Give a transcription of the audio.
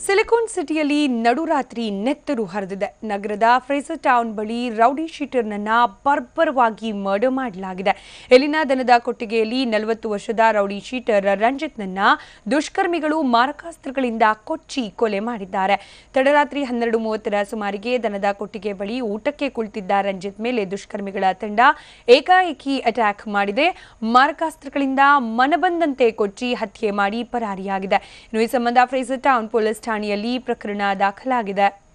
silicon ಸಿಟಿಯಲ್ಲಿ ನಡುರಾತ್ರಿ ನೆತ್ತರು ಹರಿದಿದೆ ನಗರದ ಫ್ರೇಸರ್ ಟೌನ್ ಬಳಿ ರೌಡಿ ಶೀಟರ್ನನ್ನ ಬರ್ಬರವಾಗಿ ಮರ್ಡರ್ ಮಾಡಲಾಗಿದೆ ಇಲ್ಲಿನ ದನದ ಕೊಟ್ಟಿಗೆಯಲ್ಲಿ ನಲವತ್ತು ವರ್ಷದ ರೌಡಿ ಶೀಟರ್ ರಂಜಿತ್ನನ್ನ ದುಷ್ಕರ್ಮಿಗಳು ಮಾರಕಾಸ್ತ್ರಗಳಿಂದ ಕೊಚ್ಚಿ ಕೊಲೆ ಮಾಡಿದ್ದಾರೆ ತಡರಾತ್ರಿ ಹನ್ನೆರಡು ಮೂವತ್ತರ ಸುಮಾರಿಗೆ ದನದ ಕೊಟ್ಟಿಗೆ ಬಳಿ ಊಟಕ್ಕೆ ಕುಳಿತಿದ್ದ ರಂಜಿತ್ ಮೇಲೆ ದುಷ್ಕರ್ಮಿಗಳ ತಂಡ ಏಕಾಏಕಿ ಅಟ್ಯಾಕ್ ಮಾಡಿದೆ ಮಾರಕಾಸ್ತ್ರಗಳಿಂದ ಮನಬಂದಂತೆ ಕೊಚ್ಚಿ ಹತ್ಯೆ ಮಾಡಿ ಪರಾರಿಯಾಗಿದೆ ಇನ್ನು ಈ ಸಂಬಂಧ ಫ್ರೇಸರ್ ಟೌನ್ ಪೊಲೀಸ್ ಠಾಣೆಯಲ್ಲಿ ಪ್ರಕರಣ ದಾಖಲಾಗಿದೆ